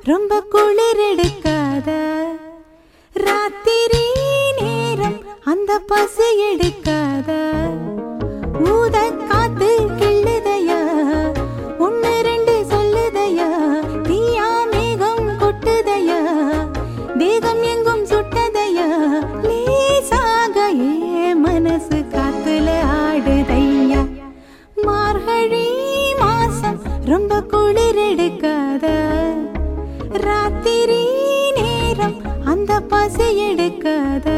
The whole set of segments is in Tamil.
ரொம்ப குளிர் எடுக்காத ராத்திரி நேரம் அந்த பசி எடுக்காத ஊத காத்து கிள்ளுதையா ஒன்னு ரெண்டு சொல்லுதையா தீயா மேகம் கொட்டுதையா தேகம் எங்கும் சுட்டதையா லேசாக ஏ மனசு காத்துல ஆடுதையா மார்கழி மாசம் ரொம்ப குளிர் எடுக்காத ராத்திரி நேரம் அந்த பசி எடுக்காத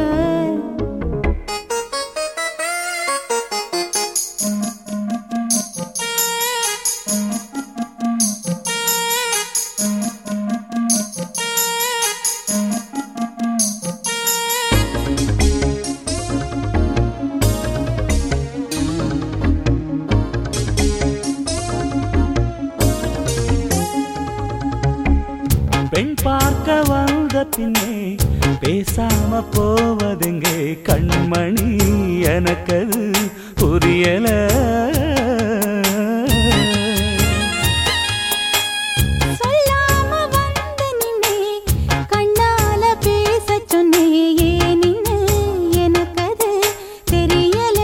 பெண் பார்க்க வந்த பின்னே பேசாம போவதெங்கே கண்மணி எனக்கது புரியல சொல்லாம வந்த நின்னே கண்ணால பேசச் சொன்னே ஏன் நின்னு எனக்கது தெரியல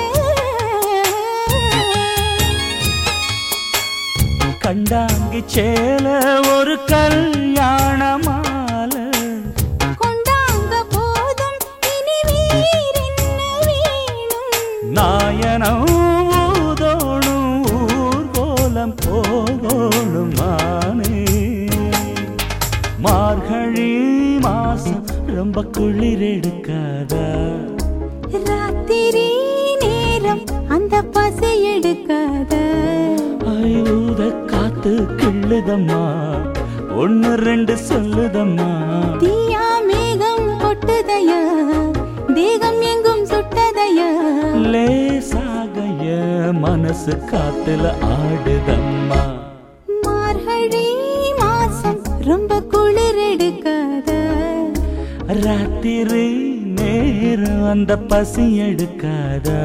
கண்டாங்கி சேல ஒரு கல்யாண மாலை கொண்டாங்க போதும் இனி வேறென்ன வேணும் நாயனம் ஊதோணும் ஊர்கோலம் போகணும் மானே மார்கழி மாசம் ரொம்ப குளிர் எடுக்காதா ராத்திரி நேரம் அந்த பசி எடுக்காத ஐயூத காத்து கிள்ளுதம்மா ஒன்னு ரெண்டு சொல்லுதம்மா தீயா மேகம் கொட்டுதையா தேகம் எங்கும் சுட்டதையா லேசாக என் மனசு காத்துல ஆடுதம்மா மார்கழி மாசம் ரொம்ப குளிர் எடுக்காத ராத்திரி நேரம் அந்த பசி எடுக்காதா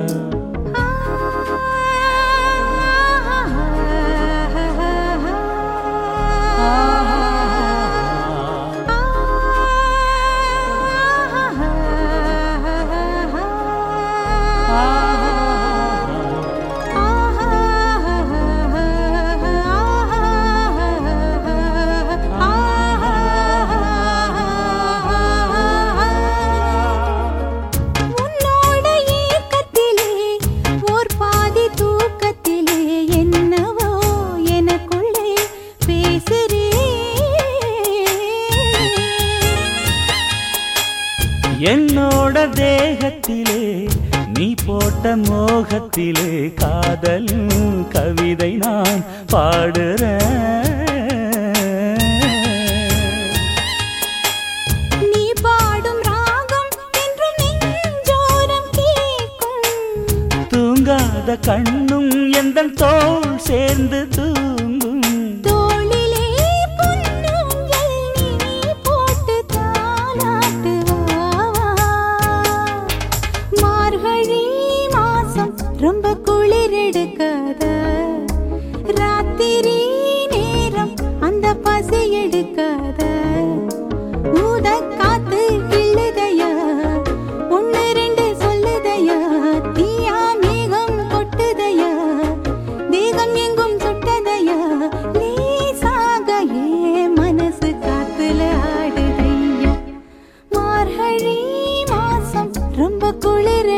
உன்னோட ஏக்கத்திலே ஓர் பாதி தூக்கத்திலே என்னவோ எனக்குள்ளே பேசுறே என்னோட தேகத்திலே நீ போட்ட மோகத்திலே காதலும் கவிதை நான் பாடுறேன் நீ பாடும் ராகம் என்றும் நெஞ்சோரம் கேட்கும் தூங்காத கண்ணும் எந்த தோள் சேர்ந்து தூங்கும் தோளிலே பொன்னூஞ்சல் நீ போட்டு தாலாட்டுவாவா மார்கழி மாசம் ரொம்ப குளிர் எடுக்காத ராத்திரி நேரம் அந்த பசி எடுக்காத ஊத காத்து கிள்ளுதையா ஒன்னு ரெண்டு சொல்லுதையா தீயா மேகம் கொட்டுதையா தேகம் எங்கும் சுட்டதையா லேசாக ஏ மனசு காத்துல ஆடுதையா மார்கழி மாசம் ரொம்ப குளிர்